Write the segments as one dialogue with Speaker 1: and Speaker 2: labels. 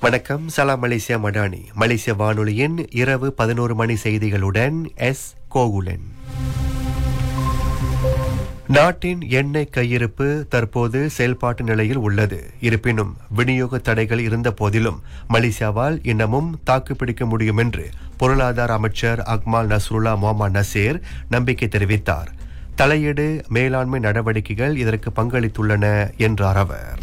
Speaker 1: வணக்கம் சலாம் மலேசியா மடானி மலேசிய வானொலியின் இரவு பதினோரு மணி செய்திகளுடன் எஸ் கோகுலன் நாட்டின் எண்ணெய் கையிருப்பு தற்போது செயல்பாட்டு நிலையில் உள்ளது இருப்பினும் விநியோக தடைகள் இருந்த போதிலும் மலேசியாவால் இன்னமும் தாக்குப்பிடிக்க முடியும் என்று பொருளாதார அமைச்சர் அக்மால் நஸ்ருல்லா மொஹமத் நசீர் நம்பிக்கை தெரிவித்தார் தலையீடு மேலாண்மை நடவடிக்கைகள் இதற்கு பங்களித்துள்ளன என்றார் அவர்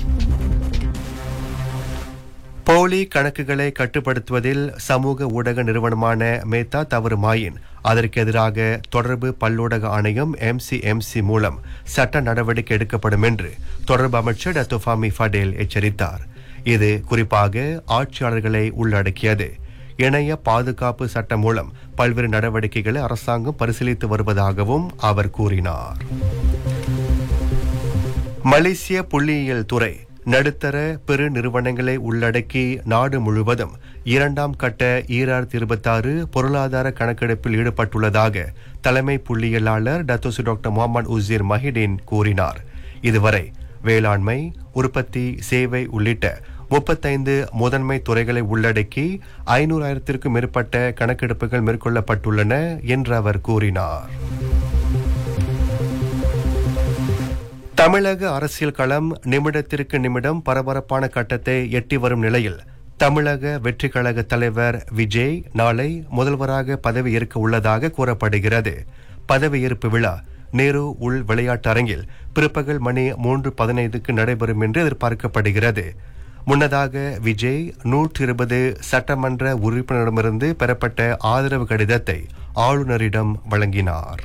Speaker 1: போலி கணக்குகளை கட்டுப்படுத்துவதில் சமூக ஊடக நிறுவனமான மேத்தா தவறுமாயின் அதற்கு எதிராக தொடர்பு பல்லூடக ஆணையம் எம்சிஎம்சி மூலம் சட்ட நடவடிக்கை எடுக்கப்படும் என்று தொடர்பு அமைச்சர் டத்துஃபாமி ஃபடேல் எச்சரித்தார் இது குறிப்பாக ஆட்சியாளர்களை உள்ளடக்கியது இணைய பாதுகாப்பு சட்டம் மூலம் பல்வேறு நடவடிக்கைகளை அரசாங்கம் பரிசீலித்து வருவதாகவும் அவர் கூறினார் மலேசிய புள்ளியியல் துறை நடுத்தர பெரு நிறுவனங்களை உள்ளடக்கி நாடு முழுவதும் இரண்டாம் கட்ட ஈராயிரத்தி இருபத்தாறு பொருளாதார கணக்கெடுப்பில் ஈடுபட்டுள்ளதாக தலைமை புள்ளியியலாளர் டத்தோசு டாக்டர் முகமது உசீர் மஹிடின் கூறினார் இதுவரை வேளாண்மை உற்பத்தி சேவை உள்ளிட்ட முப்பத்தைந்து முதன்மை துறைகளை உள்ளடக்கி ஐநூறாயிரத்திற்கும் மேற்பட்ட கணக்கெடுப்புகள் மேற்கொள்ளப்பட்டுள்ளன என்று அவர் கூறினார் தமிழக அரசியல் களம் நிமிடத்திற்கு நிமிடம் பரபரப்பான கட்டத்தை எட்டி வரும் நிலையில் தமிழக வெற்றி கழக தலைவர் விஜய் நாளை முதல்வராக பதவியேற்க உள்ளதாக கூறப்படுகிறது பதவியேற்பு விழா நேரு உள் விளையாட்டு அரங்கில் பிற்பகல் மணி மூன்று பதினைந்துக்கு நடைபெறும் என்று எதிர்பார்க்கப்படுகிறது முன்னதாக விஜய் நூற்றி இருபது சட்டமன்ற உறுப்பினரிடமிருந்து பெறப்பட்ட ஆதரவு கடிதத்தை ஆளுநரிடம் வழங்கினார்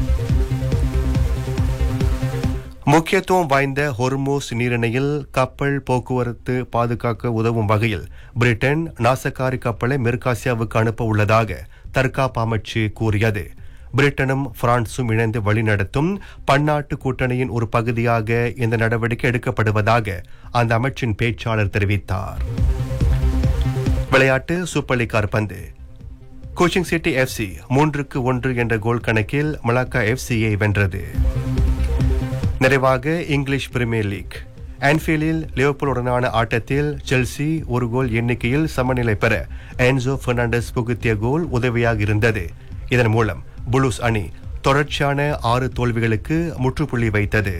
Speaker 1: முக்கியத்துவம் வாய்ந்த ஹொர்மோஸ் நீரிணையில் கப்பல் போக்குவரத்து பாதுகாக்க உதவும் வகையில் பிரிட்டன் நாசக்காரி கப்பலை மேற்காசியாவுக்கு அனுப்ப உள்ளதாக தற்காப்பு அமைச்சு கூறியது பிரிட்டனும் பிரான்சும் இணைந்து வழிநடத்தும் பன்னாட்டு கூட்டணியின் ஒரு பகுதியாக இந்த நடவடிக்கை எடுக்கப்படுவதாக அந்த அமைச்சின் பேச்சாளர் தெரிவித்தார் விளையாட்டு சூப்பர் லீக் கால்பந்து கோச்சிங் சிட்டி எஃப்சி மூன்றுக்கு ஒன்று என்ற கோல் கணக்கில் மலாக்கா எஃப்சியை வென்றது நிறைவாக இங்கிலீஷ் பிரீமியர் லீக் ஆன்ஃபீல்டில் லியோபோலுடனான ஆட்டத்தில் செல்சி ஒரு கோல் எண்ணிக்கையில் சமநிலை பெற என்சோ பெர்னாண்டஸ் புகுத்திய கோல் உதவியாக இருந்தது இதன் மூலம் புளூஸ் அணி தொடர்ச்சியான ஆறு தோல்விகளுக்கு முற்றுப்புள்ளி வைத்தது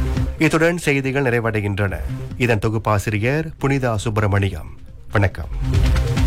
Speaker 1: இத்துடன் செய்திகள் நிறைவடைகின்றன இதன் தொகுப்பாசிரியர் புனிதா சுப்பிரமணியம் வணக்கம்